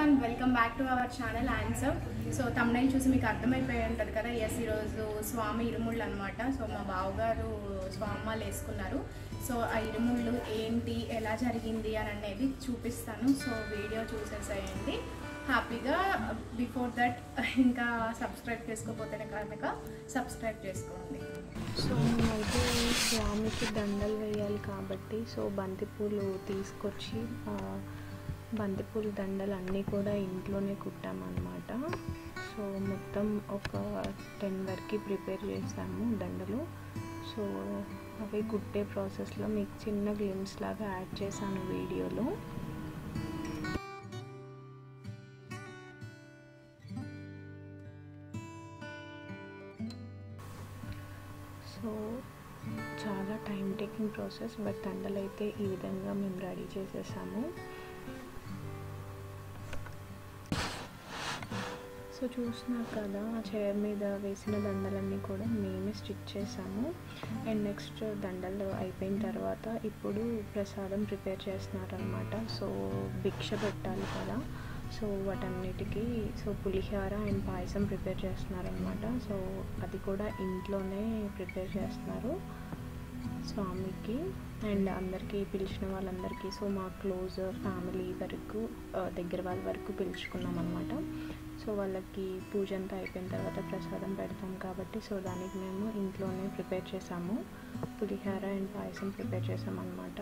And welcome back to our channel answer so Tamil చూసి మీకు అర్థమైపోయి ఉంటుంది కదా ఎస్ ఈరోజు స్వామి ఇరుముళ్ళు అనమాట సో మా బావగారు స్వామిమాలు వేసుకున్నారు సో ఆ ఇరుముళ్ళు ఏంటి ఎలా జరిగింది అని అనేది చూపిస్తాను సో వీడియో చూసేసేయండి హ్యాపీగా బిఫోర్ దట్ ఇంకా సబ్స్క్రైబ్ చేసుకోకపోతేనే కనుక సబ్స్క్రైబ్ చేసుకోండి సో మేమైతే స్వామికి దండలు వేయాలి కాబట్టి సో బంతిపూలు తీసుకొచ్చి ఆ, బంతిపూల దండలు అన్నీ కూడా ఇంట్లోనే కుట్టామన్నమాట సో మొత్తం ఒక టెన్ వరకు ప్రిపేర్ చేసాము దండలు సో అవి కుట్టే ప్రాసెస్లో మీకు చిన్న గ్లిమ్స్ లాగా యాడ్ చేశాను వీడియోలో సో చాలా టైం టేకింగ్ ప్రాసెస్ బట్ దండలు అయితే ఈ విధంగా మేము రెడీ చేసేసాము సో చూస్తున్నారు కదా ఆ చైర్ మీద వేసిన దండలన్నీ కూడా మేమే స్టిచ్ చేసాము అండ్ నెక్స్ట్ దండలు అయిపోయిన తర్వాత ఇప్పుడు ప్రసాదం ప్రిపేర్ చేస్తున్నారనమాట సో భిక్ష పెట్టాలి కదా సో వాటన్నిటికీ so pulihora and payasam prepare చేస్తున్నారనమాట సో అది కూడా ఇంట్లోనే ప్రిపేర్ చేస్తున్నారు స్వామికి అండ్ అందరికీ పిలిచిన వాళ్ళందరికీ సో మా క్లోజ్ ఫ్యామిలీ వరకు ఆ, దగ్గర వాళ్ళ వరకు పిలుచుకున్నాం అనమాట సో వాళ్ళకి పూజ అంతా అయిపోయిన తర్వాత ప్రసాదం పెడతాం కాబట్టి సో దానికి మేము ఇంట్లోనే ప్రిపేర్ చేసాము పులిహోర అండ్ పాయసం ప్రిపేర్ చేసాం అనమాట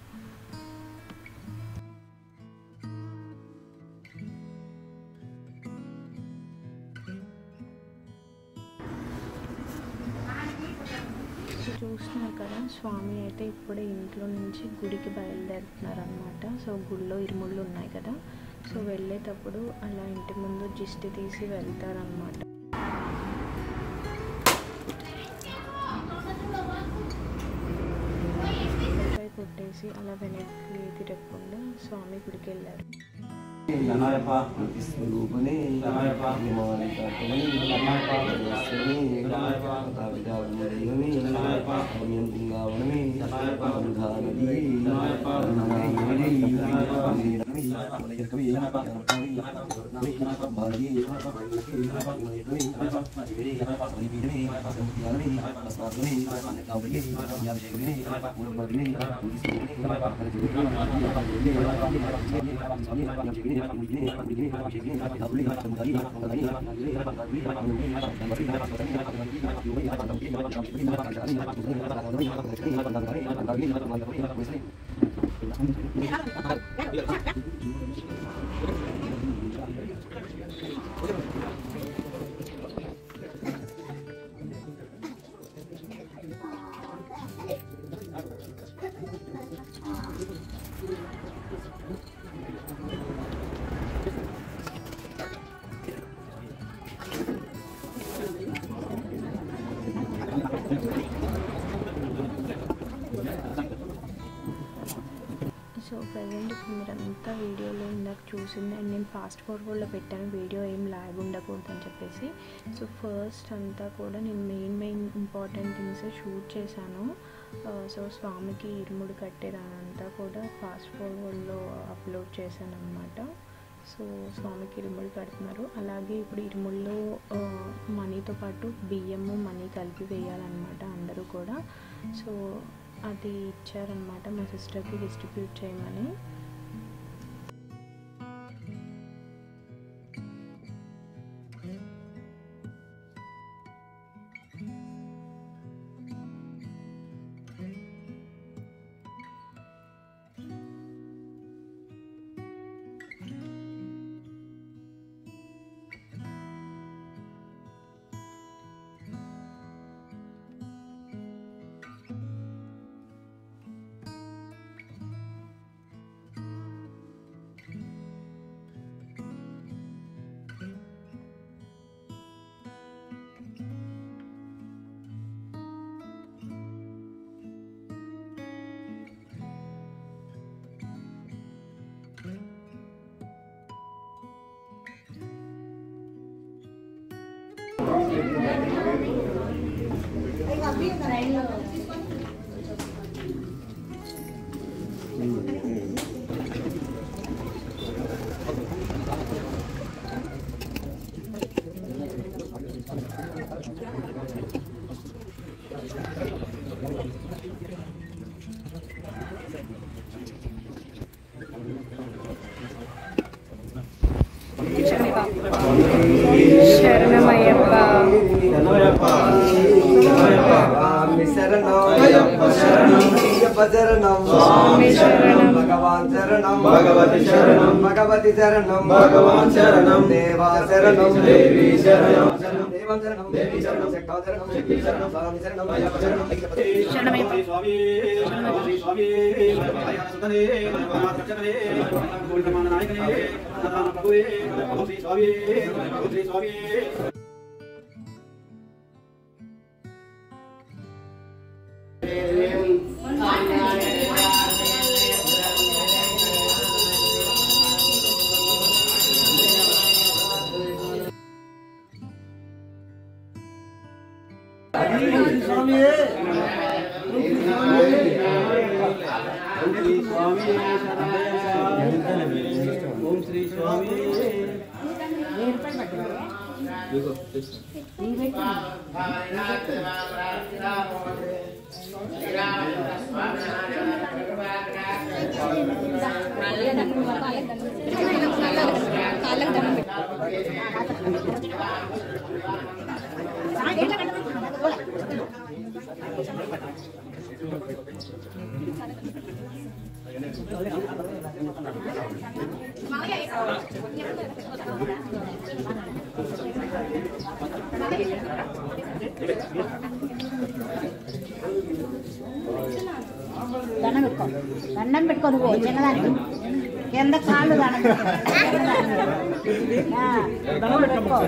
సో చూస్తున్నారు కదా స్వామి అయితే ఇప్పుడే ఇంట్లో నుంచి గుడికి బయలుదేరుతున్నారు అనమాట సో గుడిలో ఇరుముళ్ళు ఉన్నాయి కదా సో వెళ్ళేటప్పుడు అలా ఇంటి ముందు జిస్టి తీసి వెళ్తారనమాట కొట్టేసి అలా వెనక్కి తిరగకుండా స్వామి గుడికి వెళ్ళారు స్వరూపని సో ప్రజెంట్ ఇప్పుడు మీరంతా వీడియోలో ఇందాక చూసింది అండ్ నేను ఫాస్ట్ ఫార్వర్డ్లో పెట్టాను వీడియో ఏం లాగ్ ఉండకూడదు అని చెప్పేసి సో ఫస్ట్ అంతా కూడా నేను main main important things shoot చేశాను ఆ, సో స్వామికి ఇరుముడు కట్టేదానంతా కూడా ఫాస్ట్ ఫార్వర్డ్లో అప్లోడ్ చేశాను అనమాట సో స్వామికి ఇరుముడు కడుతున్నారు అలాగే ఇప్పుడు ఇరుముల్లో ఆ, మనీతో పాటు బియ్యము మనీ కలిపి వేయాలన్నమాట అందరూ కూడా సో అది ఇచ్చారనమాట మా సిస్టర్కి డిస్ట్రిబ్యూట్ చేయమని Thank స్వామి శరణం అయ్యప్ప శరణం అయ్యప్ప శరణం స్వామి శరణం భగవాన్ శరణం భగవతి శరణం భగవతి శరణం భగవాన్ శరణం దేవా శరణం దేవి శరణం దేవం శరణం దేవి శరణం శక్తా శరణం శక్తి శరణం స్వామి శరణం అయ్యప్ప శరణం అయ్యప్ప శరణం స్వామి స్వామి స్వామి సుతనే రక్షకనే గోల్డమాన నాయకనే అన్నదాన ప్రభువే ఓం శ్రీ స్వామి ఓం శ్రీ స్వామి ఓం శ్రీ స్వామి ఓం శ్రీ స్వామి దండం పెట్టుకో దండం పెట్టుకో నువ్వు చిన్నదానికి కింద కాళ్ళు దండం పెట్టుకో. ఆ, దండం పెట్టుకో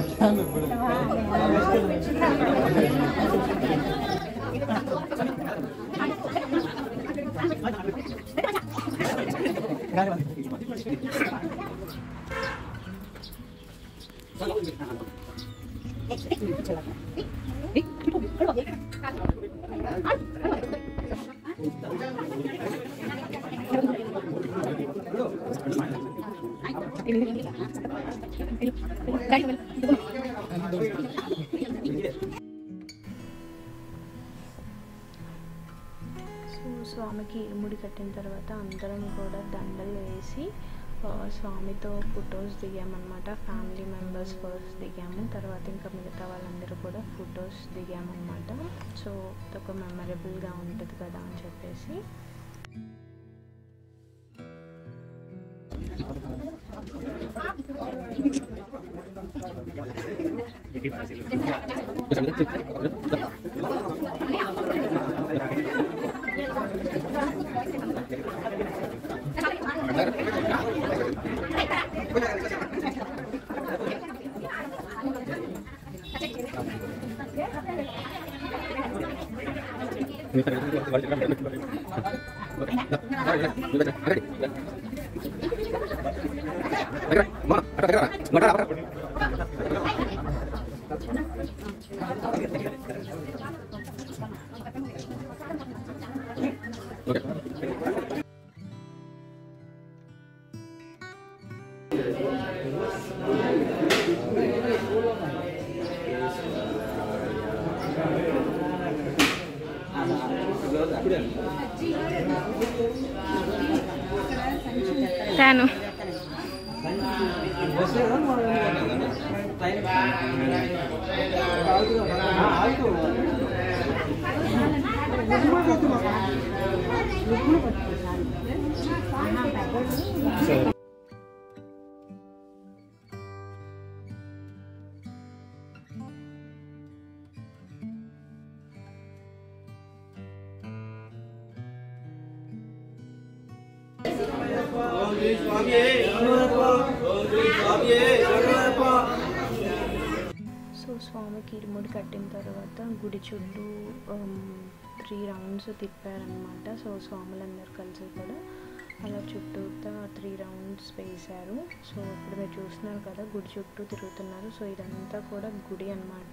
సో స్వామికి ఇరుముడి కట్టిన తర్వాత అందరం కూడా దండలు వేసి ఆ, స్వామితో ఫొటోస్ దిగామన్నమాట ఫ్యామిలీ మెంబర్స్ ఫస్ట్ దిగాము తర్వాత ఇంకా మిగతా వాళ్ళందరూ కూడా ఫొటోస్ దిగామన్నమాట సో అదొక మెమరబుల్గా ఉంటుంది కదా అని చెప్పేసి తాను ఓం శ్రీ స్వామి ఓం శ్రీ స్వామి సో స్వామికి ఇరుముడి కట్టిన తర్వాత గుడి చుట్టూ త్రీ రౌండ్స్ తిప్పారనమాట సో స్వాములందరూ కలిసి కూడా అలా చుట్టూతా త్రీ రౌండ్స్ వేశారు సో ఇప్పుడు మీరు చూస్తున్నారు కదా గుడి చుట్టూ తిరుగుతున్నారు సో ఇదంతా కూడా గుడి అన్నమాట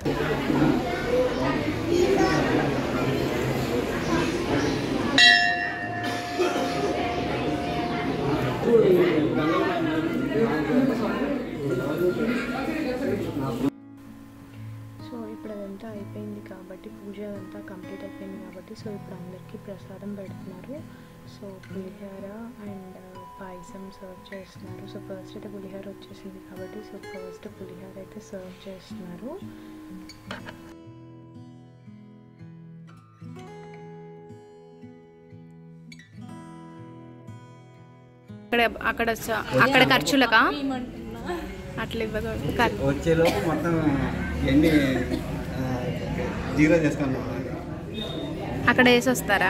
సో ఇప్పుడు అదంతా అయిపోయింది కాబట్టి పూజ అదంతా కంప్లీట్ అయిపోయింది కాబట్టి సో ఇప్పుడు అందరికీ ప్రసాదం పెడుతున్నారు so pulihora and payasam serve చేస్తున్నారు సో ఫస్ట్ అయితే పులిహోర వచ్చేసింది కాబట్టి సో ఫస్ట్ పులిహోర అయితే సర్వ్ చేస్తున్నారు అక్కడ అక్కడ చ- అక్కడ ఖర్చులకా అట్లా ఇవ్వకూడదు ఖర్- వచ్చేలోపు మొత్తం ఎన్ని ఆ, జీరో చేసుకున్నాం అక్కడ వేసి వస్తారా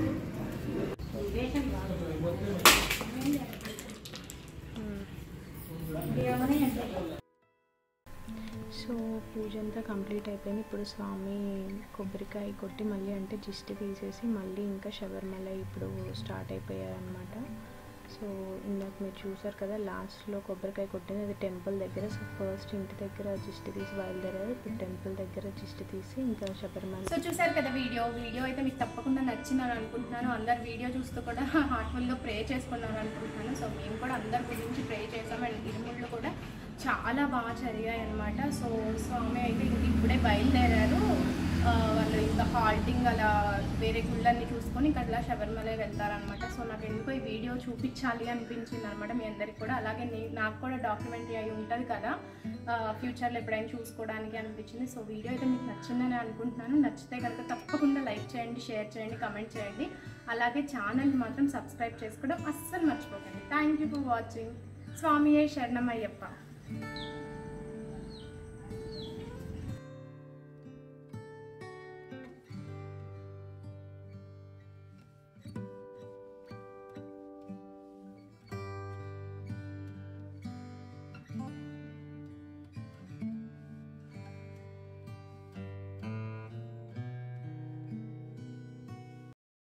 సో పూజ అంతా కంప్లీట్ అయిపోయింది ఇప్పుడు స్వామి కొబ్బరికాయ కొట్టి మళ్ళీ అంటే జిస్ట్ తీసేసి మళ్ళీ ఇంకా శబరిమల ఇప్పుడు స్టార్ట్ అయిపోయారనమాట సో ఇందాక మీరు చూసారు కదా లాస్ట్లో కొబ్బరికాయ కొట్టింది అది టెంపుల్ దగ్గర సో ఫస్ట్ ఇంటి దగ్గర జిస్ట్ తీసి బయలుదేరారు ఇప్పుడు టెంపుల్ దగ్గర జిస్ట్ తీసి ఇంకా శబరిమల సో చూసారు కదా వీడియో వీడియో అయితే మీకు తప్పకుండా నచ్చిందని అనుకుంటున్నాను అందరు వీడియో చూస్తూ కూడా హార్ట్ఫుల్గా ప్రే చేసుకున్నారు అనుకుంటున్నాను సో మేము కూడా అందరి గురించి ప్రే చేసాం అండ్ ఇరుముళ్ళు కూడా చాలా బాగా జరిగాయి అనమాట సో స్వామి అయితే ఇంక ఇప్పుడే బయలుదేరారు ఆ, వాళ్ళు ఇంకా హాల్టింగ్ అలా వేరే గుళ్ళన్నీ చూసుకొని ఇంకా అట్లా శబరిమల వెళ్తారనమాట సో నాకు ఎందుకో ఈ వీడియో చూపించాలి అనిపించింది అనమాట మీ అందరికి కూడా అలాగే నే- నాకు కూడా డాక్యుమెంటరీ అయి ఉంటుంది కదా ఫ్యూచర్లో ఎప్పుడైనా చూసుకోవడానికి అనిపించింది సో వీడియో అయితే మీకు నచ్చిందని అనుకుంటున్నాను నచ్చితే కనుక తప్పకుండా లైక్ చేయండి షేర్ చేయండి కమెంట్ చేయండి అలాగే ఛానల్ని మాత్రం సబ్స్క్రైబ్ చేసుకోవడం అస్సలు మర్చిపోకండి థ్యాంక్ యూ ఫర్ వాచింగ్ స్వామియే శరణం అయ్యప్ప